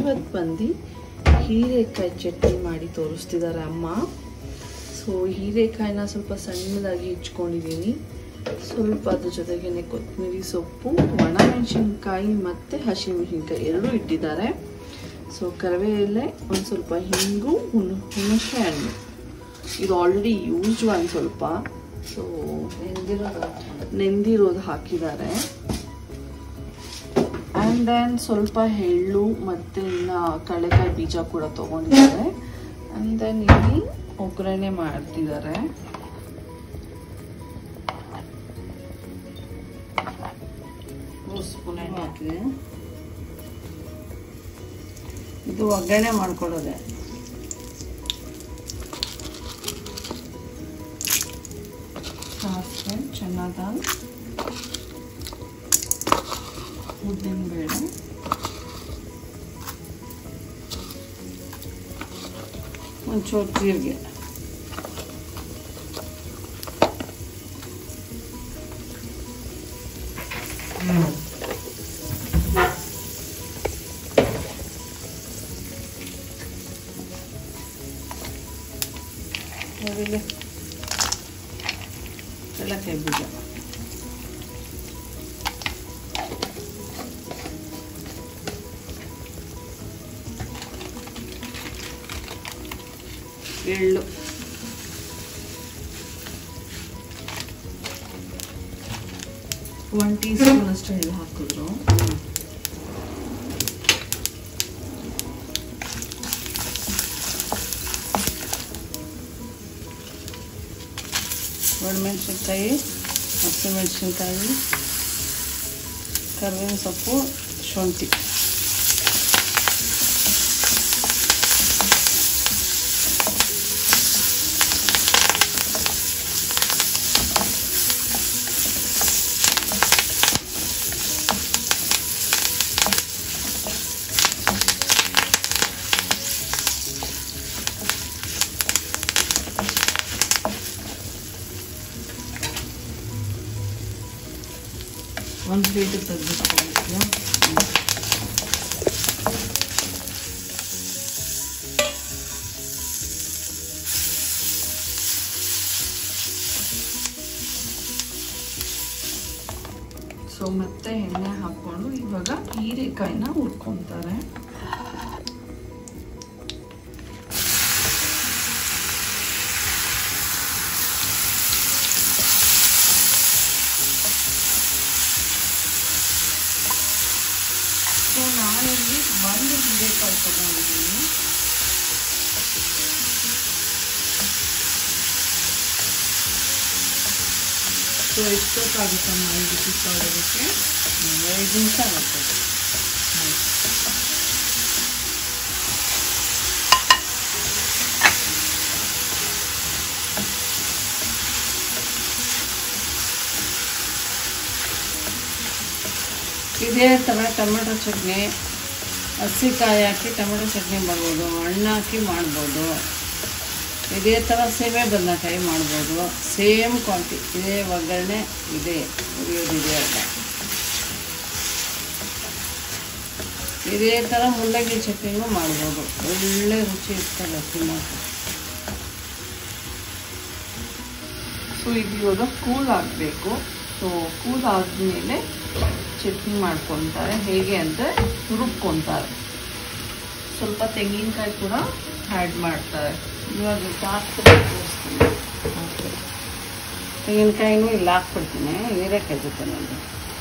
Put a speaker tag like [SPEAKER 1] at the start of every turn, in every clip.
[SPEAKER 1] ಇವತ್ತು ಬಂದು ಹೀರೆಕಾಯಿ ಚಟ್ನಿ ಮಾಡಿ ತೋರಿಸ್ತಿದ್ದಾರೆ ಅಮ್ಮ ಸೊ ಹೀರೆಕಾಯಿನ ಸ್ವಲ್ಪ ಸಣ್ಣದಾಗಿ ಹೆಚ್ಕೊಂಡಿದ್ದೀನಿ ಸ್ವಲ್ಪ ಅದ್ರ ಜೊತೆಗೇನೆ ಕೊತ್ತಂಬರಿ ಸೊಪ್ಪು ಒಣಮೆಣಸಿನ್ಕಾಯಿ ಮತ್ತು ಹಸಿಮೆಣಸಿನ್ಕಾಯಿ ಎರಡೂ ಇಟ್ಟಿದ್ದಾರೆ ಸೊ ಕರಿವೆ ಎಲೆ ಒಂದು ಸ್ವಲ್ಪ ಹಿಂಗು ಹುಣ್ ಹುಣಸೆ ಹಣ್ಣು ಇದು ಆಲ್ರೆಡಿ ಯೂಸ್ಡ್ ಒಂದು ಸ್ವಲ್ಪ ಸೊ ನೆಂದಿರೋದು ಹಾಕಿದ್ದಾರೆ ಆ್ಯಂಡ್ ದೆನ್ ಸ್ವಲ್ಪ ಎಳ್ಳು ಮತ್ತು ಇನ್ನು ಕಡಲೆಕಾಯಿ ಬೀಜ ಕೂಡ ತೊಗೊಂಡಿದ್ದಾರೆ ಆ್ಯಂಡ್ ದೆನ್ ಇಲ್ಲಿ ಒಗ್ಗರಣೆ ಮಾಡ್ತಿದ್ದಾರೆ
[SPEAKER 2] ಮೂರು ಸ್ಪೂನ್ ಎಣ್ಣೆ ಹಾಕಿದೆ ಇದು ಒಗ್ಗರಣೆ ಮಾಡ್ಕೊಡೋದೆ
[SPEAKER 1] ಸಾಸಿವೆ ಚೆನ್ನಾಗಿ ಉದ್ದಿನಬೇಳೆ
[SPEAKER 2] ಒಂಚೂರು ಜೀರಿಗೆ ಆಮೇಲೆ ಕಡಲೆಕಾಯಿ ಬೀಜ ಎಳ್ಳು
[SPEAKER 1] ಒನ್ ಟೀ ಸ್ಪೂನ್ ಅಷ್ಟು ಎಳ್ಳು ಹಾಕಿದ್ರು
[SPEAKER 2] ಒಣಮೆಣಸಿನ್ಕಾಯಿ ಹಸಿಮೆಣಸಿನ್ಕಾಯಿ ಕರಿಬೇವಿನ ಸೊಪ್ಪು ಶುಂಠಿ
[SPEAKER 1] ಒಂದು ಪ್ಲೇಟಿಗೆ ತೆಗೆದುಕೊಂಡಿದ್ಯಾ ಸೊ ಮತ್ತೆ ಎಣ್ಣೆ ಹಾಕ್ಕೊಂಡು ಇವಾಗ ಹೀರೆಕಾಯಿನ ಹುರ್ಕೊತಾರೆ ಸೊ ನಾನಿಲ್ಲಿ ಒಂದು ಹೀರೆಕಾಯಿ ತಗೊಂಡಿದ್ದೀನಿ ಸೊ ಎಷ್ಟೊತ್ತಾಗುತ್ತಮ್ಮ ಇದು ಕುಕ್ ಆಗೋದಕ್ಕೆ
[SPEAKER 2] ಐದು ನಿಮಿಷ ಆಗುತ್ತೆ ಇದೇ ಥರ ಟೊಮೆಟೊ ಚಟ್ನಿ ಹಸಿಕಾಯಿ ಹಾಕಿ ಟೊಮೆಟೊ ಚಟ್ನಿ ಮಾಡ್ಬೋದು ಹಣ್ಣು ಹಾಕಿ ಮಾಡ್ಬೋದು ಇದೇ ಥರ ಸೇವೆ ಬದನೆಕಾಯಿ ಮಾಡ್ಬೋದು ಸೇಮ್ ಕ್ವಾಂಟಿ ಇದೇ ಒಗ್ಗರಣೆ ಇದೆ ಉರಿಯೋದಿದೆ ಅಲ್ಲ ಇದೇ ಥರ ಮುಲ್ಲಂಗಿ ಚಟ್ನಿನೂ ಮಾಡ್ಬೋದು ಒಳ್ಳೆ ರುಚಿ ಇರ್ತದೆ ತಿನ್ನೋಕೆ
[SPEAKER 1] ಸೊ ಇದು ಇವಾಗ ಕೂಲ್ ಆಗಬೇಕು ಸೊ ಕೂಲ್ ಆದಮೇಲೆ ಚಟ್ನಿ ಮಾಡ್ಕೊತಾರೆ ಹೇಗೆ ಅಂದರೆ ರುಬ್ಕೊತಾರೆ ಸ್ವಲ್ಪ ತೆಂಗಿನಕಾಯಿ ಕೂಡ ಆ್ಯಡ್ ಮಾಡ್ತಾರೆ
[SPEAKER 2] ಇವಾಗ ಹಾಕ್ಬಿಟ್ಟು ತೋರಿಸ್ತೀನಿ ತೆಂಗಿನಕಾಯಿನೂ ಇಲ್ಲಿ ಹಾಕ್ಬಿಡ್ತೀನಿ ಹೀರೆಕಾಯಿ ಜೊತೆ ನಂದು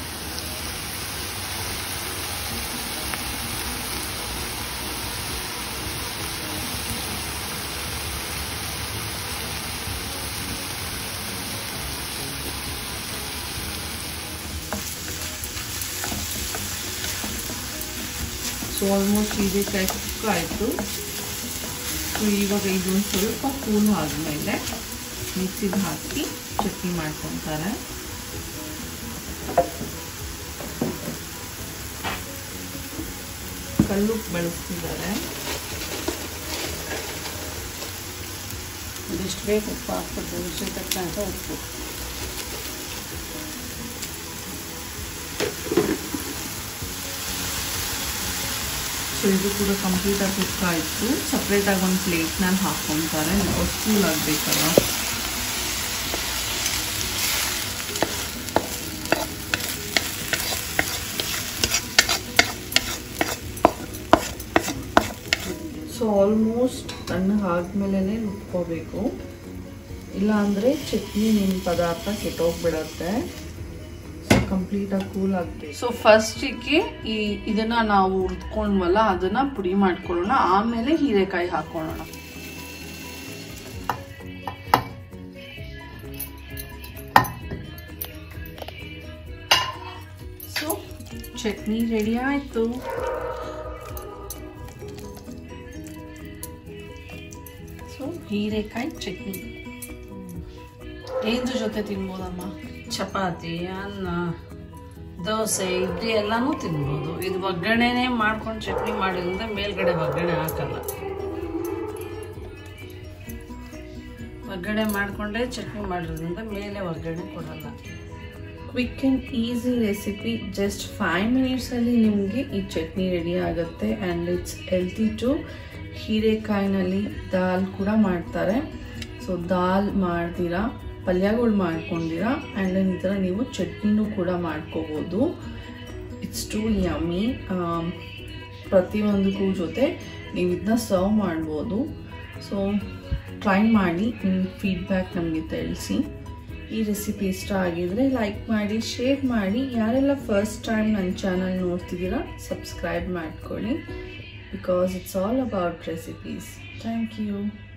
[SPEAKER 1] ಸೊ ಆಲ್ಮೋಸ್ಟ್ ಹೀರೆಕಾಯಿ ಕುಕ್ ಆಯಿತು ಸೊ ಇವಾಗ ಇದೊಂದು ಸ್ವಲ್ಪ ಕೂಲ್ ಆದಮೇಲೆ ಮಿಕ್ಸಿಗೆ ಹಾಕಿ ಚಟ್ನಿ ಮಾಡ್ಕೊತಾರೆ ಕಲ್ಲುಪ್ಪು ಬಳಸ್ತಿದ್ದಾರೆ
[SPEAKER 2] ಇದಿಷ್ಟು ಬೇಕು ಉಪ್ಪು ಹಾಕ್ಬಿಟ್ಟು ರುಚಿ ತಕ್ಕಂಥ ಉಪ್ಪು
[SPEAKER 1] ಸೊ ಇದು ಕೂಡ ಕಂಪ್ಲೀಟಾಗಿ ಕುಕ್ ಆಯಿತು ಸಪ್ರೇಟಾಗಿ ಒಂದು ಪ್ಲೇಟ್ನಲ್ಲಿ ಹಾಕ್ಕೊತಾರೆ ಕೂಲ್ ಆಗಬೇಕಲ್ಲ ಸೊ ಆಲ್ಮೋಸ್ಟ್ ತಣ್ಣಗೆ ಆದ್ಮೇಲೆ ರುಬ್ಕೋಬೇಕು ಇಲ್ಲ ಅಂದರೆ ಚಟ್ನಿ ನಿಮ್ಮ ಪದಾರ್ಥ ಕೆಟ್ಟೋಗ್ಬಿಡತ್ತೆ ಸೊ ಕಂಪ್ಲೀಟಾಗಿ ಕೂಲ್ ಆಗಬೇಕು ಸೊ ಫಸ್ಟಿಗೆ ಈ ಇದನ್ನ ನಾವು ಹುರಿದ್ಕೊಂಡ್ವಲ್ಲ ಅದನ್ನ ಪುಡಿ ಮಾಡ್ಕೊಳ್ಳೋಣ ಆಮೇಲೆ ಹೀರೆಕಾಯಿ ಹಾಕೊಳ್ಳೋಣ ಸೊ ಚಟ್ನಿ ರೆಡಿ ಆಯ್ತು ಸೊ ಹೀರೆಕಾಯಿ ಚಟ್ನಿ ಏನ್ರ ಜೊತೆ ತಿನ್ಬೋದಮ್ಮ
[SPEAKER 2] ಚಪಾತಿ ಅನ್ನ ದೋಸೆ ಇಡ್ಲಿ ಎಲ್ಲಾನು ತಿನ್ಬೋದು ಇದು ಒಗ್ಗರಣೆನೇ ಮಾಡ್ಕೊಂಡು ಚಟ್ನಿ ಮಾಡಿದ್ರೆ ಮೇಲ್ಗಡೆ ಒಗ್ಗರಣೆ ಹಾಕಲ್ಲ ಒಗ್ಗರಣೆ ಮಾಡ್ಕೊಂಡೇ ಚಟ್ನಿ ಮಾಡಿರೋದ್ರಿಂದ ಮೇಲೆ ಒಗ್ಗರಣೆ ಕೊಡಲ್ಲ
[SPEAKER 1] quick and easy recipe just five ಮಿನಿಟ್ಸಲ್ಲಿ ನಿಮಗೆ ಈ ಚಟ್ನಿ ರೆಡಿ ಆಗುತ್ತೆ ಆ್ಯಂಡ್ ಇಟ್ಸ್ ಹೆಲ್ತಿ ಟು ಹೀರೆಕಾಯಿನಲ್ಲಿ ದಾಲ್ ಕೂಡ ಮಾಡ್ತಾರೆ ಸೊ ದಾಲ್ ಮಾಡ್ದಿರಾ ಪಲ್ಯಗಳು ಮಾಡ್ಕೊಂಡಿರಾ ಆ್ಯಂಡ್ ದೆನ್ ಈ ಥರ ನೀವು ಚಟ್ನಿನೂ ಕೂಡ ಮಾಡ್ಕೋಬೋದು ಇಟ್ಸ್ ಟು ಯಮ್ಮಿ ಪ್ರತಿಯೊಂದಕ್ಕೂ ಜೊತೆ ನೀವು ಇದನ್ನ ಸರ್ವ್ ಮಾಡ್ಬೋದು ಸೊ ಟ್ರೈ ಮಾಡಿ ನಿಮ್ಮ ಫೀಡ್ಬ್ಯಾಕ್ ನಮಗೆ ತಿಳಿಸಿ ಈ ರೆಸಿಪಿ ಇಷ್ಟ ಆಗಿದ್ರೆ ಲೈಕ್ ಮಾಡಿ ಶೇರ್ ಮಾಡಿ ಯಾರೆಲ್ಲ ಫಸ್ಟ್ ಟೈಮ್ ನನ್ನ ಚಾನಲ್ ನೋಡ್ತಿದ್ದೀರಾ ಸಬ್ಸ್ಕ್ರೈಬ್ ಮಾಡ್ಕೊಳ್ಳಿ because it's all about recipes thank you